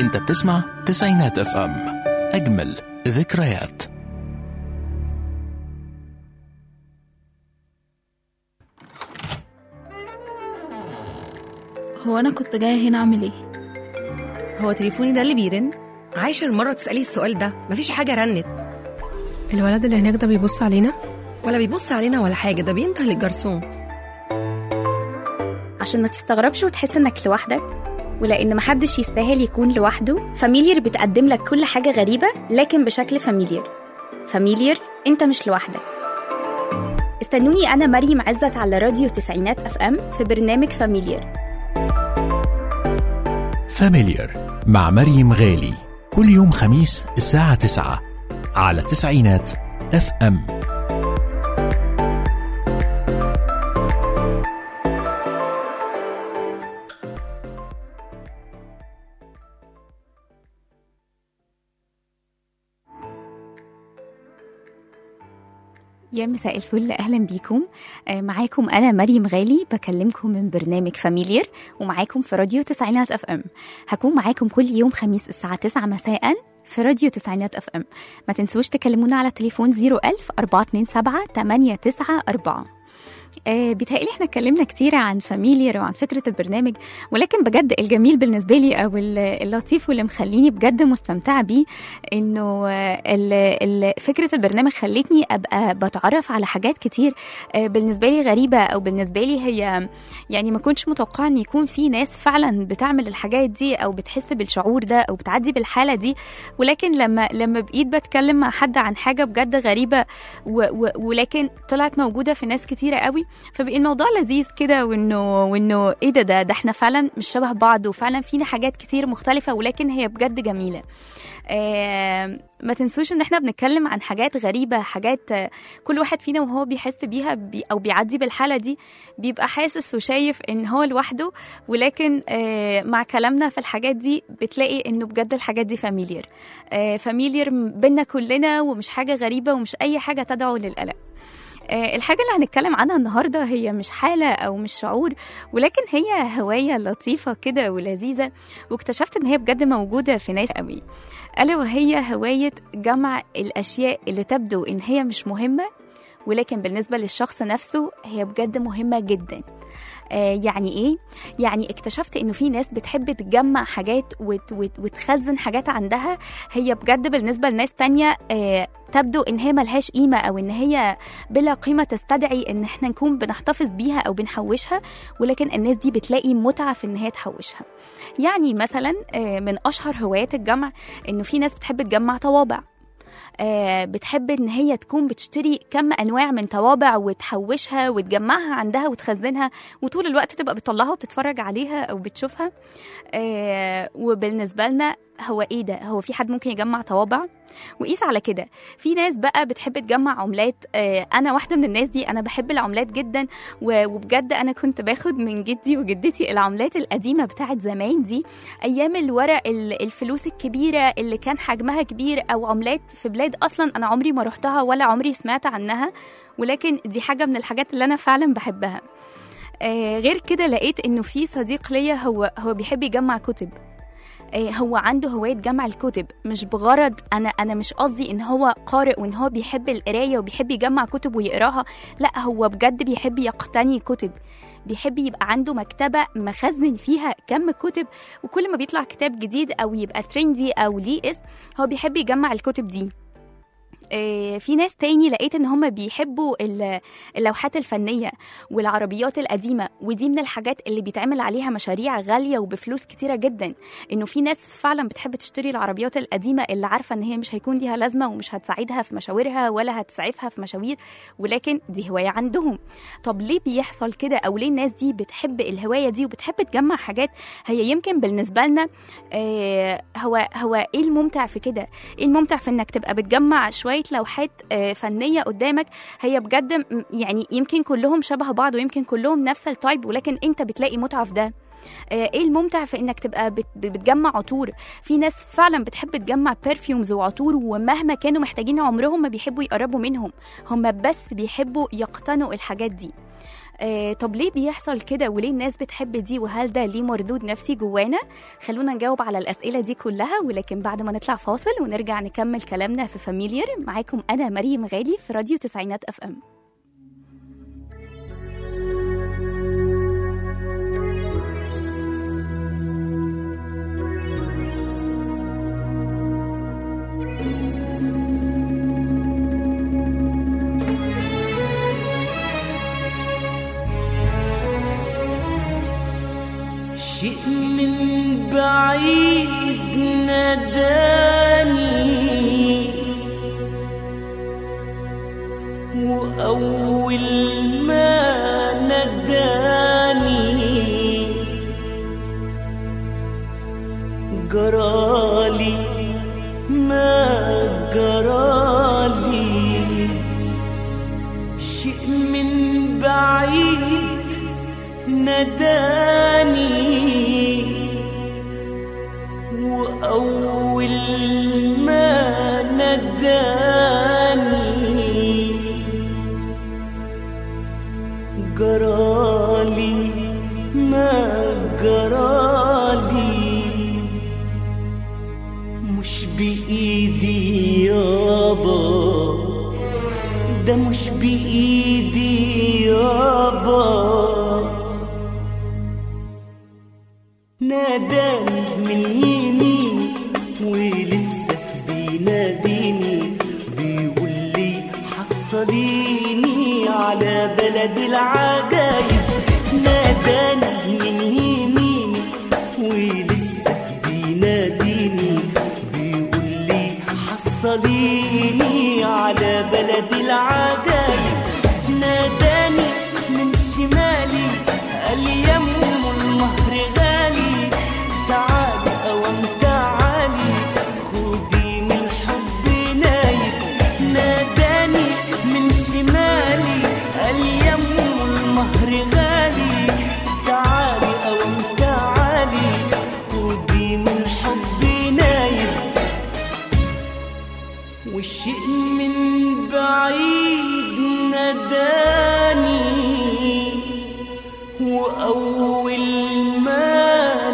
انت بتسمع تسعينات اف ام اجمل ذكريات هو انا كنت جايه هنا اعمل ايه هو تليفوني ده اللي بيرن عايشة المرة تسألي السؤال ده مفيش حاجة رنت الولد اللي هناك ده بيبص علينا ولا بيبص علينا ولا حاجة ده بينده للجرسون عشان ما تستغربش وتحس انك لوحدك ولان محدش يستاهل يكون لوحده فاميليير بتقدم لك كل حاجه غريبه لكن بشكل فاميليير فاميليير انت مش لوحدك استنوني انا مريم عزت على راديو تسعينات اف ام في برنامج فاميليير فاميليار مع مريم غالي كل يوم خميس الساعة 9 على تسعينات اف ام يا مساء الفل اهلا بيكم آه، معاكم انا مريم غالي بكلمكم من برنامج فاميليير ومعاكم في راديو تسعينات اف ام هكون معاكم كل يوم خميس الساعه 9 مساء في راديو تسعينات اف ام ما تنسوش تكلمونا على تليفون 01000 427 894 آه بيتهيألي احنا اتكلمنا كتير عن فاميليير وعن فكرة البرنامج ولكن بجد الجميل بالنسبة لي أو ال- اللطيف واللي مخليني بجد مستمتعة بيه إنه آه، ال- ال- فكرة البرنامج خلتني أبقى بتعرف على حاجات كتير آه، بالنسبة لي غريبة أو بالنسبة لي هي يعني ما كنتش متوقعة إن يكون في ناس فعلا بتعمل الحاجات دي أو بتحس بالشعور ده أو بتعدي بالحالة دي ولكن لما لما بقيت بتكلم مع حد عن حاجة بجد غريبة و و ولكن طلعت موجودة في ناس كتيرة قوي فبقى الموضوع لذيذ كده وانه وانه ايه ده ده ده احنا فعلا مش شبه بعض وفعلا فينا حاجات كتير مختلفة ولكن هي بجد جميلة آه ما تنسوش ان احنا بنتكلم عن حاجات غريبة حاجات آه، كل واحد فينا وهو بيحس بيها بي او بيعدي بالحالة دي بيبقى حاسس وشايف ان هو لوحده ولكن آه مع كلامنا في الحاجات دي بتلاقي انه بجد الحاجات دي فاميليير آه فاميليير بينا كلنا ومش حاجة غريبة ومش اي حاجة تدعو للقلق آه، الحاجة اللي هنتكلم عنها النهاردة هي مش حالة أو مش شعور ولكن هي هواية لطيفة كده ولذيذة واكتشفت إن هي بجد موجودة في ناس قوي ألا وهي هواية جمع الأشياء اللي تبدو إن هي مش مهمة ولكن بالنسبة للشخص نفسه هي بجد مهمة جدا آه يعني ايه يعني اكتشفت انه في ناس بتحب تجمع حاجات وت وت وتخزن حاجات عندها هي بجد بالنسبه لناس تانية آه تبدو ان هي ملهاش قيمه او ان هي بلا قيمه تستدعي ان احنا نكون بنحتفظ بيها او بنحوشها ولكن الناس دي بتلاقي متعه في ان هي تحوشها يعني مثلا آه من اشهر هوايات الجمع انه في ناس بتحب تجمع طوابع آه، بتحب ان هي تكون بتشتري كم انواع من طوابع وتحوشها وتجمعها عندها وتخزنها وطول الوقت تبقى بتطلعها وبتتفرج عليها او بتشوفها آه، وبالنسبه لنا هو ايه ده هو في حد ممكن يجمع طوابع وقيس على كده في ناس بقى بتحب تجمع عملات آه، انا واحده من الناس دي انا بحب العملات جدا و- وبجد انا كنت باخد من جدي وجدتي العملات القديمه بتاعت زمان دي ايام الورق ال- الفلوس الكبيره اللي كان حجمها كبير او عملات في بلاد اصلا انا عمري ما رحتها ولا عمري سمعت عنها ولكن دي حاجه من الحاجات اللي انا فعلا بحبها آه غير كده لقيت انه في صديق ليا هو هو بيحب يجمع كتب آه، هو عنده هوايه جمع الكتب مش بغرض انا انا مش قصدي ان هو قارئ وان هو بيحب القرايه وبيحب يجمع كتب ويقراها لا هو بجد بيحب يقتني كتب بيحب يبقى عنده مكتبة مخزن فيها كم كتب وكل ما بيطلع كتاب جديد أو يبقى ترندي أو ليه اسم هو بيحب يجمع الكتب دي آه، في ناس تاني لقيت ان هم بيحبوا ال- اللوحات الفنيه والعربيات القديمه ودي من الحاجات اللي بيتعمل عليها مشاريع غاليه وبفلوس كتيره جدا انه في ناس فعلا بتحب تشتري العربيات القديمه اللي عارفه ان هي مش هيكون ليها لازمه ومش هتساعدها في مشاويرها ولا هتسعفها في مشاوير ولكن دي هوايه عندهم طب ليه بيحصل كده او ليه الناس دي بتحب الهوايه دي وبتحب تجمع حاجات هي يمكن بالنسبه لنا آه هو هو ايه الممتع في كده ايه الممتع في انك تبقى بتجمع شويه لوحات آه، فنيه قدامك هي بجد م- يعني يمكن كلهم شبه بعض ويمكن كلهم نفس التايب ولكن انت بتلاقي متعه في ده آه، ايه الممتع في انك تبقى بت- بتجمع عطور في ناس فعلا بتحب تجمع برفيومز وعطور ومهما كانوا محتاجين عمرهم ما بيحبوا يقربوا منهم هم بس بيحبوا يقتنوا الحاجات دي آه طب ليه بيحصل كده وليه الناس بتحب دي وهل ده ليه مردود نفسي جوانا خلونا نجاوب على الأسئلة دي كلها ولكن بعد ما نطلع فاصل ونرجع نكمل كلامنا في فاميليير معاكم أنا مريم غالي في راديو تسعينات أف أم شيء من بعيد ناداني وأول ما ناداني جرالي ما جرالي شيء من بعيد ناداني وأول ما ناداني جرالي ما جرالي مش بإيدي يابا ده مش بإيدي يابا ناداني من يميني ولسه بيناديني بيقول لي حصليني على بلد العجايب ناداني من يميني ولسه بيناديني بيقول لي حصليني على بلد العجايب ناداني من شمالي قال لي يم المهر غالي تعالي اوام تعالي خدي من الحب نايب ناداني من شمالي قال لي يم المهر غالي تعالي اوام تعالي خدي من الحب نايب والشيء من بعيد ناداني وأول ما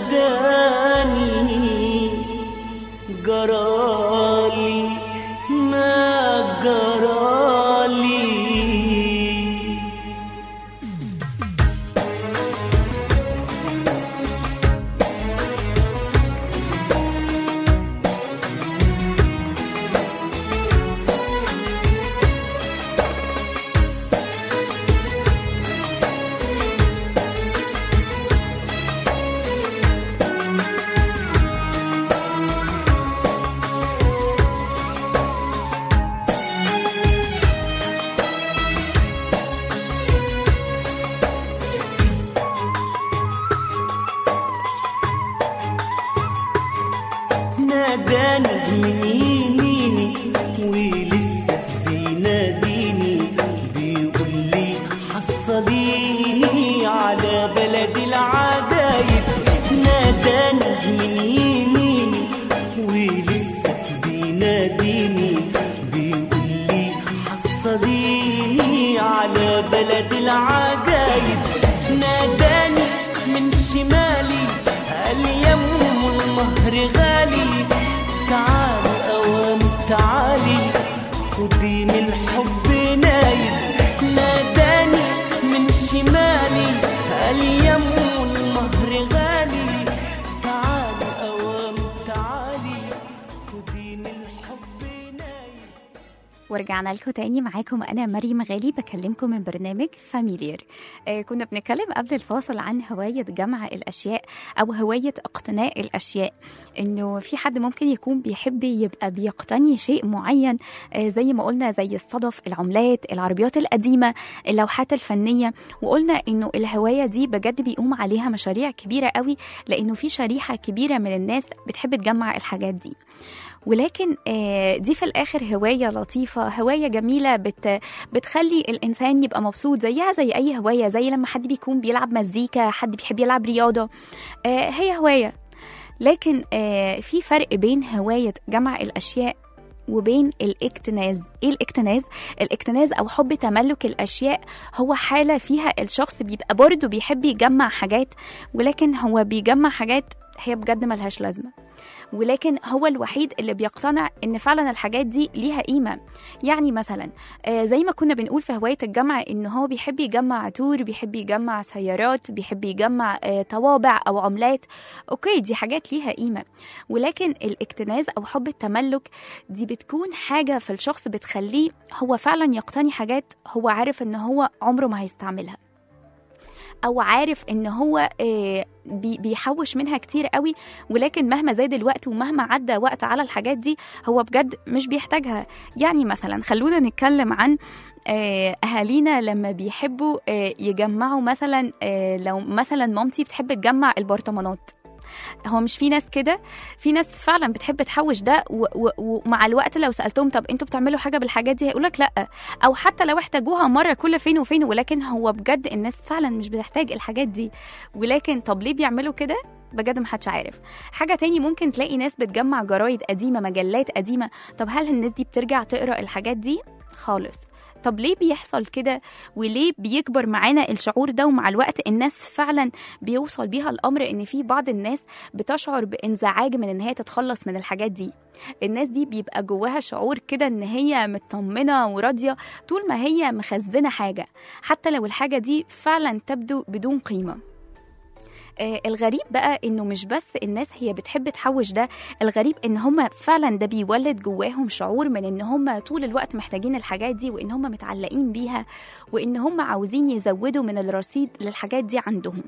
ناداني جرالي ما جرالي ناداني من يميني ولسه بيناديني بيقول لي حصليني على بلد العجايب ناداني من يميني ولسه بيناديني بيقول لي حصليني على بلد العجايب ناداني من شمالي قال لي يم المهر غالي تعالي اوام تعالي خدي من الحب نايم ناداني من شمالي قال لي يم المهر غالي تعالي اوام تعالي خدي من الحب نايم ورجعنا لكم تاني معاكم انا مريم غالي بكلمكم من برنامج فاميليير آه كنا بنتكلم قبل الفاصل عن هوايه جمع الاشياء او هوايه اقتناء الاشياء انه في حد ممكن يكون بيحب يبقى بيقتني شيء معين آه زي ما قلنا زي الصدف العملات العربيات القديمه اللوحات الفنيه وقلنا انه الهوايه دي بجد بيقوم عليها مشاريع كبيره قوي لانه في شريحه كبيره من الناس بتحب تجمع الحاجات دي ولكن آه، دي في الاخر هوايه لطيفه هوايه جميله بت بتخلي الانسان يبقى مبسوط زيها زي اي هوايه زي لما حد بيكون بيلعب مزيكا حد بيحب يلعب رياضه آه، هي هوايه لكن آه، في فرق بين هوايه جمع الاشياء وبين الاكتناز ايه الاكتناز الاكتناز او حب تملك الاشياء هو حاله فيها الشخص بيبقى برضه بيحب يجمع حاجات ولكن هو بيجمع حاجات هي بجد ملهاش لازمه ولكن هو الوحيد اللي بيقتنع ان فعلا الحاجات دي ليها قيمه يعني مثلا آه، زي ما كنا بنقول في هوايه الجمع ان هو بيحب يجمع عطور بيحب يجمع سيارات بيحب يجمع آه، طوابع او عملات اوكي دي حاجات ليها قيمه ولكن الاكتناز او حب التملك دي بتكون حاجه في الشخص بتخليه هو فعلا يقتني حاجات هو عارف ان هو عمره ما هيستعملها او عارف ان هو آه، بي- بيحوش منها كتير قوي ولكن مهما زاد الوقت ومهما عدى وقت على الحاجات دي هو بجد مش بيحتاجها يعني مثلا خلونا نتكلم عن آه، اهالينا لما بيحبوا آه، يجمعوا مثلا آه، لو مثلا مامتي بتحب تجمع البرطمانات هو مش في ناس كده في ناس فعلا بتحب تحوش ده و- و- ومع الوقت لو سالتهم طب انتوا بتعملوا حاجه بالحاجات دي هيقولك لا او حتى لو احتاجوها مره كل فين وفين ولكن هو بجد الناس فعلا مش بتحتاج الحاجات دي ولكن طب ليه بيعملوا كده بجد محدش عارف حاجة تاني ممكن تلاقي ناس بتجمع جرايد قديمة مجلات قديمة طب هل الناس دي بترجع تقرأ الحاجات دي؟ خالص طب ليه بيحصل كده وليه بيكبر معانا الشعور ده ومع الوقت الناس فعلا بيوصل بيها الامر ان في بعض الناس بتشعر بانزعاج من ان هي تتخلص من الحاجات دي الناس دي بيبقى جواها شعور كده ان هي مطمنه وراضيه طول ما هي مخزنه حاجه حتى لو الحاجه دي فعلا تبدو بدون قيمه آه، الغريب بقى انه مش بس الناس هي بتحب تحوش ده الغريب ان هم فعلا ده بيولد جواهم شعور من ان هم طول الوقت محتاجين الحاجات دي وان هم متعلقين بيها وان هم عاوزين يزودوا من الرصيد للحاجات دي عندهم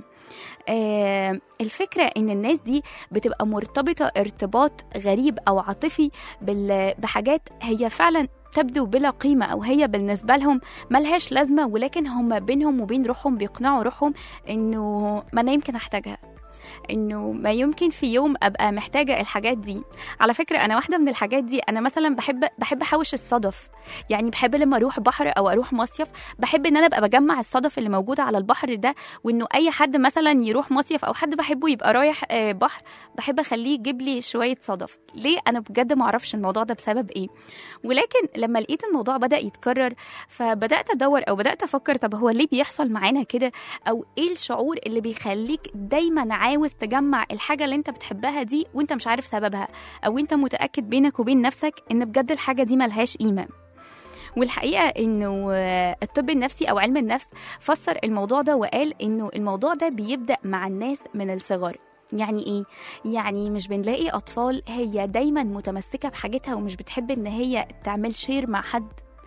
آه الفكرة ان الناس دي بتبقى مرتبطة ارتباط غريب او عاطفي بال- بحاجات هي فعلا تبدو بلا قيمة أو هي بالنسبة لهم ملهاش لازمة ولكن هم بينهم وبين روحهم بيقنعوا روحهم إنه ما أنا يمكن أحتاجها انه ما يمكن في يوم ابقى محتاجه الحاجات دي على فكره انا واحده من الحاجات دي انا مثلا بحب بحب احوش الصدف يعني بحب لما اروح بحر او اروح مصيف بحب ان انا ابقى بجمع الصدف اللي موجوده على البحر ده وانه اي حد مثلا يروح مصيف او حد بحبه يبقى رايح آه، بحر بحب اخليه يجيب لي شويه صدف ليه انا بجد ما اعرفش الموضوع ده بسبب ايه ولكن لما لقيت الموضوع بدا يتكرر فبدات ادور او بدات افكر طب هو ليه بيحصل معانا كده او ايه الشعور اللي بيخليك دايما عاوز تجمع الحاجه اللي انت بتحبها دي وانت مش عارف سببها او انت متاكد بينك وبين نفسك ان بجد الحاجه دي ملهاش قيمه والحقيقه انه آه، الطب النفسي او علم النفس فسر الموضوع ده وقال انه الموضوع ده بيبدا مع الناس من الصغر يعني ايه يعني مش بنلاقي اطفال هي دايما متمسكه بحاجتها ومش بتحب ان هي تعمل شير مع حد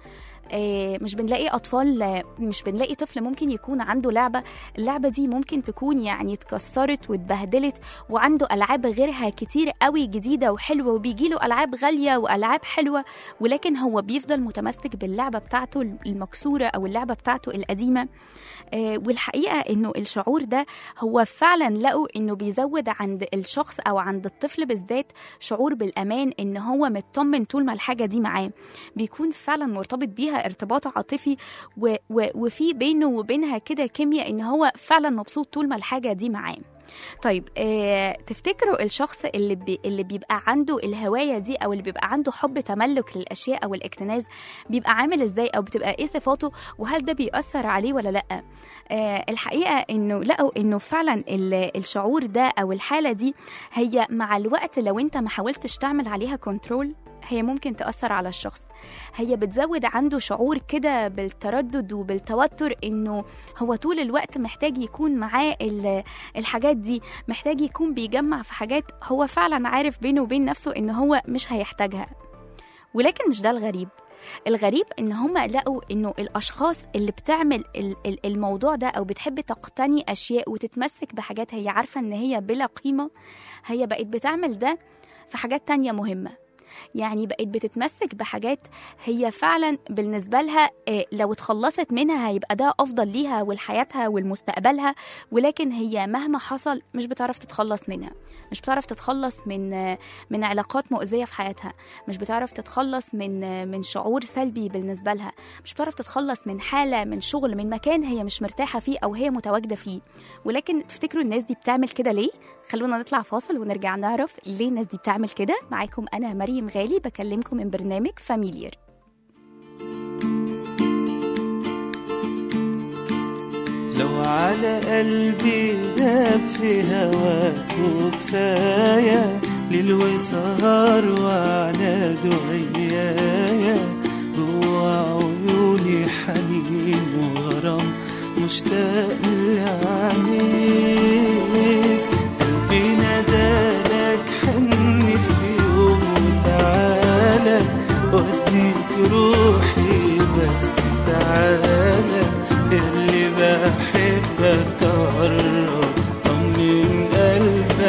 آه، مش بنلاقي اطفال آه، مش بنلاقي طفل ممكن يكون عنده لعبه اللعبه دي ممكن تكون يعني اتكسرت واتبهدلت وعنده العاب غيرها كتير قوي جديده وحلوه وبيجي له العاب غاليه والعاب حلوه ولكن هو بيفضل متمسك باللعبه بتاعته المكسوره او اللعبه بتاعته القديمه آه، والحقيقه انه الشعور ده هو فعلا لقوا انه بيزود عند الشخص او عند الطفل بالذات شعور بالامان ان هو مطمن طول ما الحاجه دي معاه بيكون فعلا مرتبط بيها ارتباط عاطفي و و وفي بينه وبينها كده كيمياء ان هو فعلا مبسوط طول ما الحاجه دي معاه طيب آه، تفتكروا الشخص اللي بي اللي بيبقى عنده الهوايه دي او اللي بيبقى عنده حب تملك للاشياء او الاكتناز بيبقى عامل ازاي او بتبقى ايه صفاته وهل ده بيأثر عليه ولا لا آه الحقيقه انه لقوا انه فعلا ال- الشعور ده او الحاله دي هي مع الوقت لو انت ما حاولتش تعمل عليها كنترول هي ممكن تأثر على الشخص هي بتزود عنده شعور كده بالتردد وبالتوتر انه هو طول الوقت محتاج يكون معاه ال- الحاجات دي محتاج يكون بيجمع في حاجات هو فعلا عارف بينه وبين نفسه ان هو مش هيحتاجها ولكن مش ده الغريب الغريب ان هم لقوا انه الاشخاص اللي بتعمل ال- ال- الموضوع ده او بتحب تقتني اشياء وتتمسك بحاجات هي عارفه ان هي بلا قيمه هي بقت بتعمل ده في حاجات تانية مهمه يعني بقت بتتمسك بحاجات هي فعلا بالنسبة لها آه، لو اتخلصت منها هيبقى ده أفضل ليها ولحياتها ولمستقبلها ولكن هي مهما حصل مش بتعرف تتخلص منها مش بتعرف تتخلص من آه، من علاقات مؤذية في حياتها مش بتعرف تتخلص من آه، من شعور سلبي بالنسبة لها مش بتعرف تتخلص من حالة من شغل من مكان هي مش مرتاحة فيه أو هي متواجدة فيه ولكن تفتكروا الناس دي بتعمل كده ليه؟ خلونا نطلع فاصل ونرجع نعرف ليه الناس دي بتعمل كده معاكم أنا مريم مريم غالي بكلمكم من برنامج فاميليير لو على قلبي داب في هواك وكفاية ليل وسهر وعناد وعيايا جوا عيوني حنين وغرام مشتاق لعينيك قلبي نادالك حني في يوم وتعالى وديك روحي بس تعالى اللي بحبك قرب طمن قلبي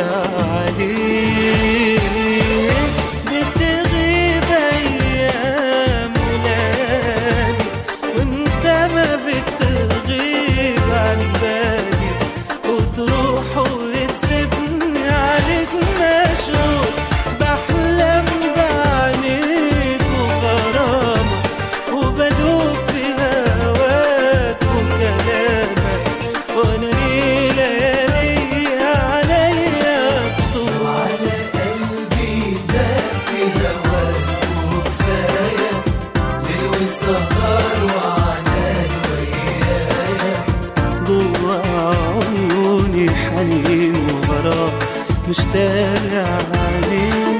عليك بتغيب ايام ولادي وانت ما بتغيب عن بالي وتروح وتسيبني عليك مشغول بحلم بعينيك وغرامك وبدوب في هواك وكلامك وانا ليه ليالي عليا طول على قلبي داب في هواك وكفايه ليل والسهر وعناد ويايا جوا عيوني حنين وغرام مشتاق عليك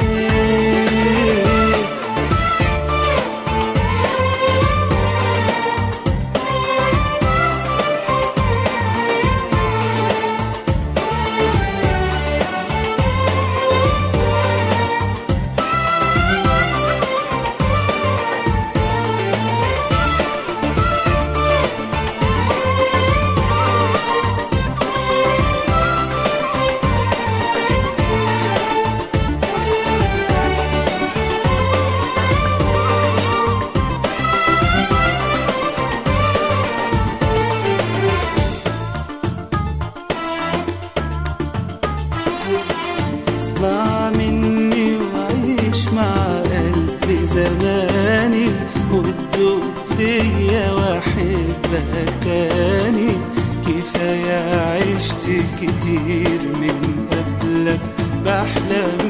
اسمع مني وعيش مع قلبي زماني وتدوب فيا واحبك تاني كفاية عشت كتير من قبلك بحلم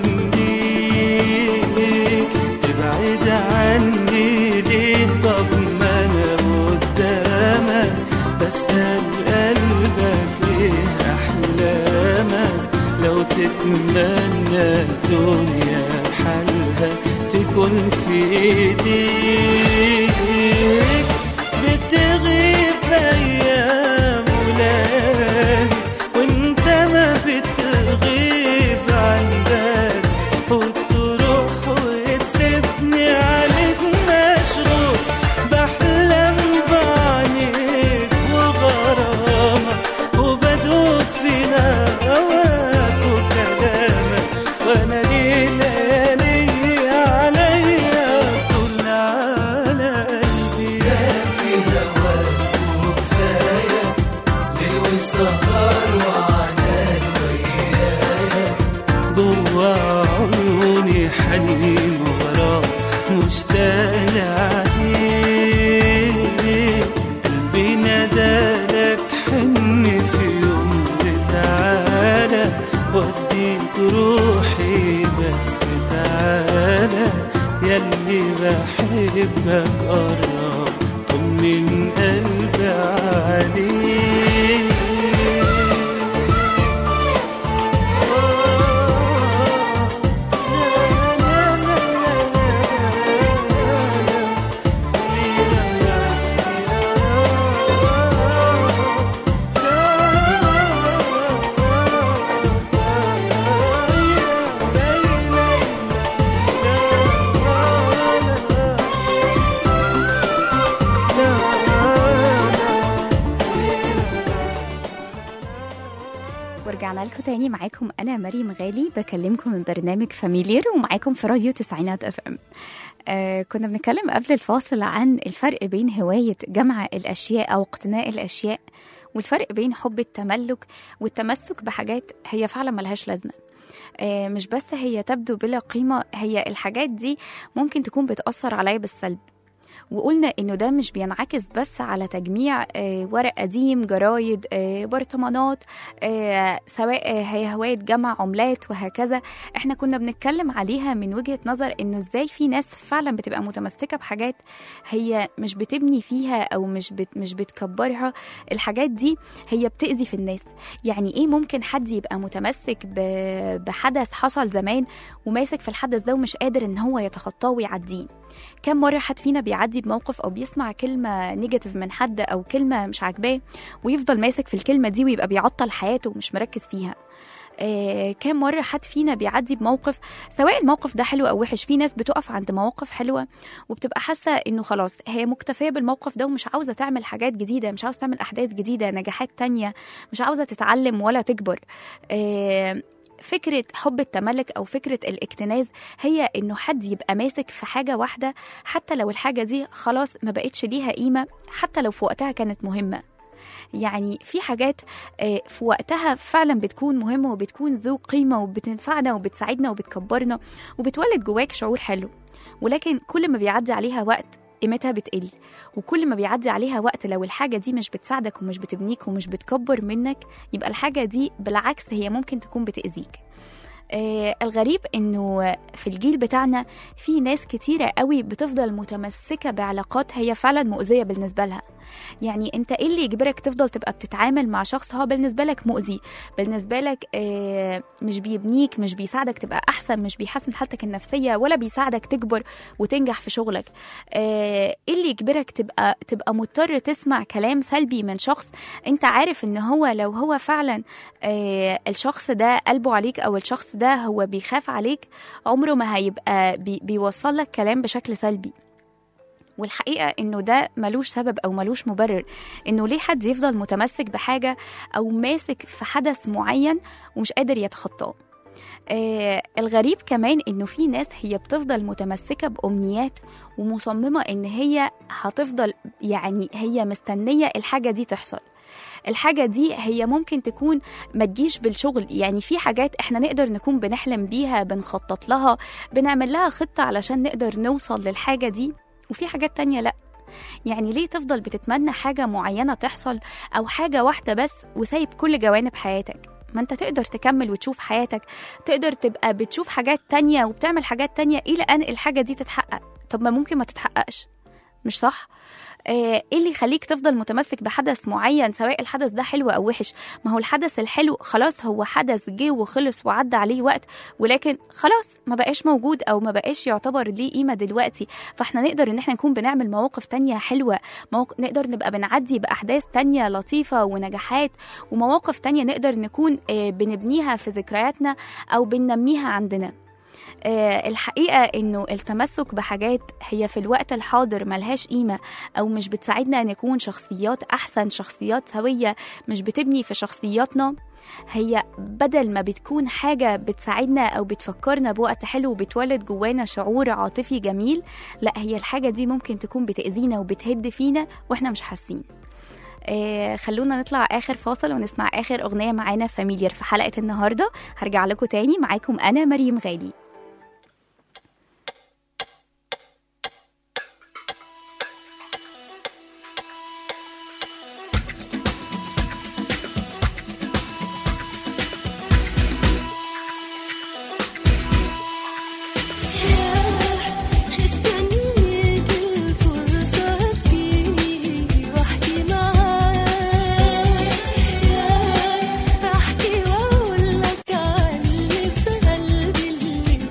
بيك تبعد عني ليه طب ما انا قدامك بسأل قلبك ايه احلامك لو تتمنى الدنيا حالها تكون في ايديك بتغيب ايام ولادي وانت ما بتغيب عن بالي وتروح وتسيبني عليك مشغول بحلم بعينيك وغرامك وبدوب في هواك وكلامك وانا ليه ليالي عليا طول على قلبي في هواك وكفايه ليل والسهر وعناد ويايا جوا عيوني حنين وغرام مشتاق عليك قلبي نادالك حن في يوم تعالى وديك روحي بس تعالى ياللي بحبك قرب طمن قلبي عليك ورجعنا لكم تاني معاكم انا مريم غالي بكلمكم من برنامج فاميليير ومعاكم في راديو تسعينات اف ام آه كنا بنتكلم قبل الفاصل عن الفرق بين هواية جمع الأشياء أو اقتناء الأشياء والفرق بين حب التملك والتمسك بحاجات هي فعلا ملهاش لازمة آه مش بس هي تبدو بلا قيمة هي الحاجات دي ممكن تكون بتأثر عليا بالسلب وقلنا انه ده مش بينعكس بس على تجميع آه، ورق قديم جرايد آه، برطمانات آه، سواء آه، هيهوات جمع عملات وهكذا احنا كنا بنتكلم عليها من وجهة نظر انه ازاي في ناس فعلا بتبقى متمسكة بحاجات هي مش بتبني فيها او مش بت مش بتكبرها الحاجات دي هي بتأذي في الناس يعني ايه ممكن حد يبقى متمسك ب- بحدث حصل زمان وماسك في الحدث ده ومش قادر ان هو يتخطاه ويعديه كم مرة حد فينا بيعدي بموقف أو بيسمع كلمة نيجاتيف من حد أو كلمة مش عاجباه ويفضل ماسك في الكلمة دي ويبقى بيعطل حياته ومش مركز فيها آه كام مرة حد فينا بيعدي بموقف سواء الموقف ده حلو أو وحش في ناس بتقف عند مواقف حلوة وبتبقى حاسة إنه خلاص هي مكتفية بالموقف ده ومش عاوزة تعمل حاجات جديدة مش عاوزة تعمل أحداث جديدة نجاحات تانية مش عاوزة تتعلم ولا تكبر آه فكرة حب التملك أو فكرة الاكتناز هي إنه حد يبقى ماسك في حاجة واحدة حتى لو الحاجة دي خلاص ما بقتش ليها قيمة حتى لو في وقتها كانت مهمة يعني في حاجات آه، في وقتها فعلا بتكون مهمة وبتكون ذو قيمة وبتنفعنا وبتساعدنا وبتكبرنا وبتولد جواك شعور حلو ولكن كل ما بيعدي عليها وقت قيمتها بتقل وكل ما بيعدي عليها وقت لو الحاجة دي مش بتساعدك ومش بتبنيك ومش بتكبر منك يبقى الحاجة دي بالعكس هي ممكن تكون بتأذيك آه الغريب انه في الجيل بتاعنا في ناس كتيرة قوي بتفضل متمسكة بعلاقات هي فعلا مؤذية بالنسبة لها يعني انت ايه اللي يجبرك تفضل تبقى بتتعامل مع شخص هو بالنسبة لك مؤذي بالنسبة لك آه مش بيبنيك مش بيساعدك تبقى احسن مش بيحسن حالتك النفسية ولا بيساعدك تكبر وتنجح في شغلك آه ايه اللي يجبرك تبقى تبقى مضطر تسمع كلام سلبي من شخص انت عارف ان هو لو هو فعلا آه الشخص ده قلبه عليك او الشخص ده هو بيخاف عليك عمره ما هيبقى بي بيوصل لك كلام بشكل سلبي والحقيقة إنه ده ملوش سبب أو ملوش مبرر إنه ليه حد يفضل متمسك بحاجة أو ماسك في حدث معين ومش قادر يتخطاه آه الغريب كمان إنه في ناس هي بتفضل متمسكة بأمنيات ومصممة إن هي هتفضل يعني هي مستنية الحاجة دي تحصل الحاجة دي هي ممكن تكون ما تجيش بالشغل يعني في حاجات احنا نقدر نكون بنحلم بيها بنخطط لها بنعمل لها خطة علشان نقدر نوصل للحاجة دي وفي حاجات تانية لأ يعني ليه تفضل بتتمنى حاجة معينة تحصل أو حاجة واحدة بس وسايب كل جوانب حياتك ما انت تقدر تكمل وتشوف حياتك تقدر تبقى بتشوف حاجات تانية وبتعمل حاجات تانية إلى أن الحاجة دي تتحقق طب ما ممكن ما تتحققش مش صح؟ آه، ايه اللي يخليك تفضل متمسك بحدث معين سواء الحدث ده حلو او وحش ما هو الحدث الحلو خلاص هو حدث جه وخلص وعدى عليه وقت ولكن خلاص ما بقاش موجود او ما بقاش يعتبر ليه قيمه دلوقتي فاحنا نقدر ان احنا نكون بنعمل مواقف تانية حلوه موق... نقدر نبقى بنعدي باحداث تانية لطيفه ونجاحات ومواقف تانية نقدر نكون آه، بنبنيها في ذكرياتنا او بننميها عندنا آه، الحقيقة إنه التمسك بحاجات هي في الوقت الحاضر ملهاش قيمة أو مش بتساعدنا نكون شخصيات أحسن شخصيات سوية مش بتبني في شخصياتنا هي بدل ما بتكون حاجة بتساعدنا أو بتفكرنا بوقت حلو وبتولد جوانا شعور عاطفي جميل لا هي الحاجة دي ممكن تكون بتأذينا وبتهد فينا وإحنا مش حاسين آه خلونا نطلع اخر فاصل ونسمع اخر اغنيه معانا فاميليار في حلقه النهارده هرجع لكم تاني معاكم انا مريم غالي استنيت الفرصة تجيني واحكي معاك احكي واقول لك عن اللي في قلبي اللي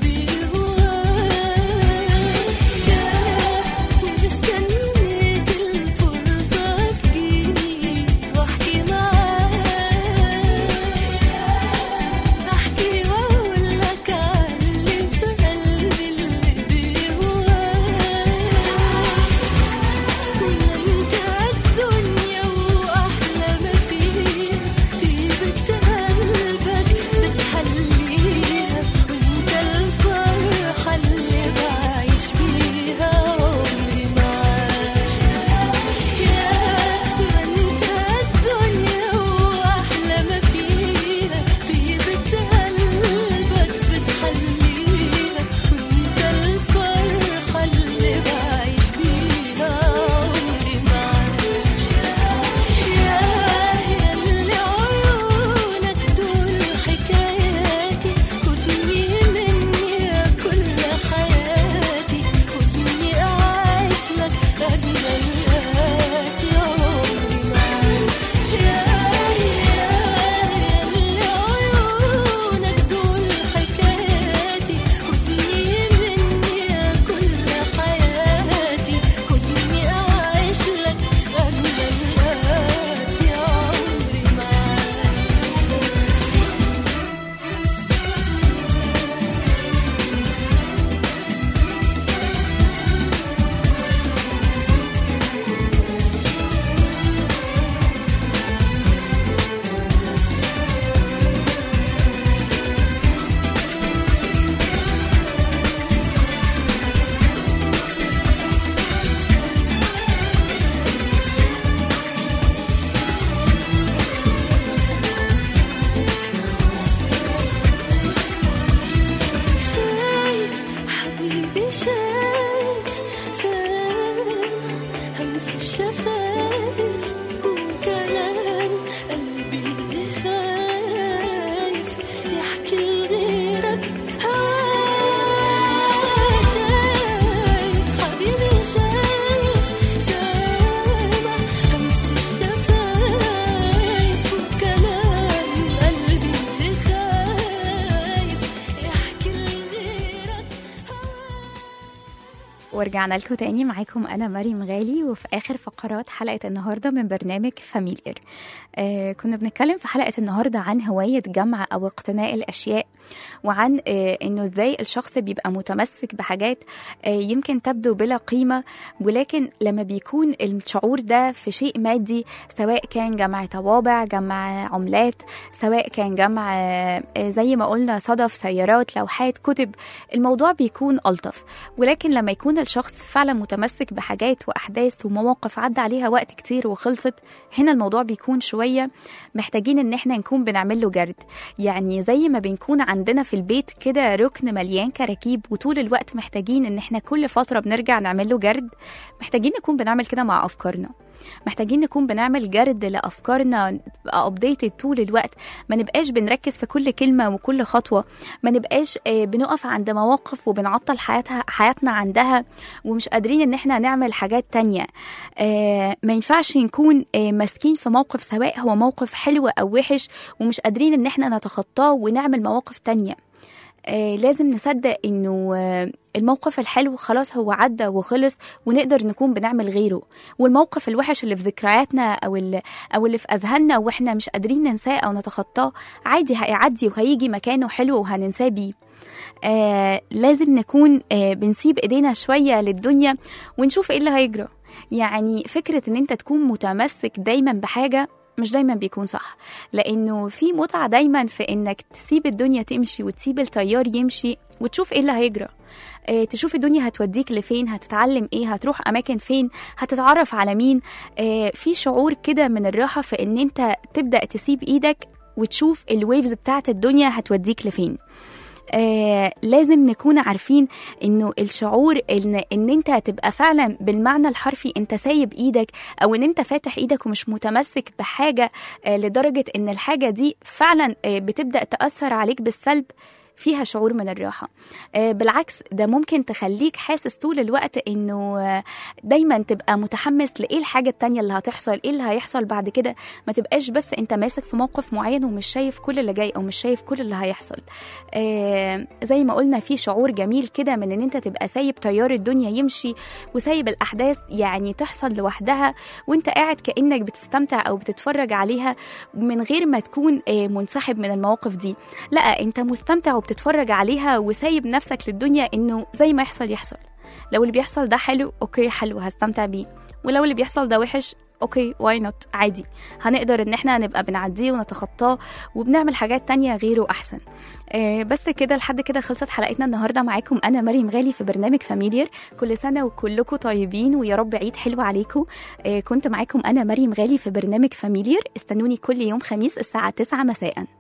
ورجعنا لكم تاني معاكم أنا مريم غالي وفي آخر فقرات حلقة النهاردة من برنامج فاميليير آه كنا بنتكلم في حلقة النهاردة عن هواية جمع أو اقتناء الأشياء وعن آه إنه إزاي الشخص بيبقى متمسك بحاجات آه يمكن تبدو بلا قيمة ولكن لما بيكون الشعور ده في شيء مادي سواء كان جمع طوابع جمع عملات سواء كان جمع آه، آه، زي ما قلنا صدف سيارات لوحات كتب الموضوع بيكون ألطف ولكن لما يكون الشخص فعلا متمسك بحاجات وأحداث ومواقف عدى عليها وقت كتير وخلصت هنا الموضوع بيكون شوية محتاجين إن احنا نكون بنعمل له جرد يعني زي ما بنكون عندنا في البيت كده ركن مليان كراكيب وطول الوقت محتاجين إن احنا كل فترة بنرجع نعمل له جرد محتاجين نكون بنعمل كده مع أفكارنا محتاجين نكون بنعمل جرد لافكارنا ابديتد طول الوقت ما نبقاش بنركز في كل كلمه وكل خطوه ما نبقاش آه، بنقف عند مواقف وبنعطل حياتها حياتنا عندها ومش قادرين ان احنا نعمل حاجات تانية آه، ما ينفعش نكون آه، ماسكين في موقف سواء هو موقف حلو او وحش ومش قادرين ان احنا نتخطاه ونعمل مواقف تانية آه لازم نصدق انه آه الموقف الحلو خلاص هو عدى وخلص ونقدر نكون بنعمل غيره والموقف الوحش اللي في ذكرياتنا او اللي او اللي في اذهاننا واحنا مش قادرين ننساه او نتخطاه عادي هيعدي وهيجي مكانه حلو وهننساه بيه آه لازم نكون آه بنسيب ايدينا شويه للدنيا ونشوف ايه اللي هيجرى يعني فكره ان انت تكون متمسك دايما بحاجه مش دايما بيكون صح لانه في متعه دايما في انك تسيب الدنيا تمشي وتسيب التيار يمشي وتشوف ايه اللي هيجرى آه، تشوف الدنيا هتوديك لفين هتتعلم ايه هتروح اماكن فين هتتعرف على مين آه، في شعور كده من الراحه في ان انت تبدا تسيب ايدك وتشوف الويفز بتاعت الدنيا هتوديك لفين آه لازم نكون عارفين انه الشعور ان ان انت هتبقى فعلا بالمعنى الحرفي انت سايب ايدك او ان انت فاتح ايدك ومش متمسك بحاجه آه لدرجه ان الحاجه دي فعلا آه بتبدا تاثر عليك بالسلب فيها شعور من الراحة آه بالعكس ده ممكن تخليك حاسس طول الوقت انه آه دايما تبقى متحمس لإيه الحاجة التانية اللي هتحصل ايه اللي هيحصل بعد كده ما تبقاش بس انت ماسك في موقف معين ومش شايف كل اللي جاي او مش شايف كل اللي هيحصل آه زي ما قلنا في شعور جميل كده من ان انت تبقى سايب تيار الدنيا يمشي وسايب الاحداث يعني تحصل لوحدها وانت قاعد كانك بتستمتع او بتتفرج عليها من غير ما تكون آه منسحب من المواقف دي لا انت مستمتع وبتتفرج عليها وسايب نفسك للدنيا انه زي ما يحصل يحصل لو اللي بيحصل ده حلو اوكي حلو هستمتع بيه ولو اللي بيحصل ده وحش اوكي واي نوت عادي هنقدر ان احنا نبقى بنعديه ونتخطاه وبنعمل حاجات تانية غيره احسن آه بس كده لحد كده خلصت حلقتنا النهارده معاكم انا مريم غالي في برنامج فاميليير كل سنه وكلكم طيبين ويا رب عيد حلو عليكم آه كنت معاكم انا مريم غالي في برنامج فاميليير استنوني كل يوم خميس الساعه 9 مساء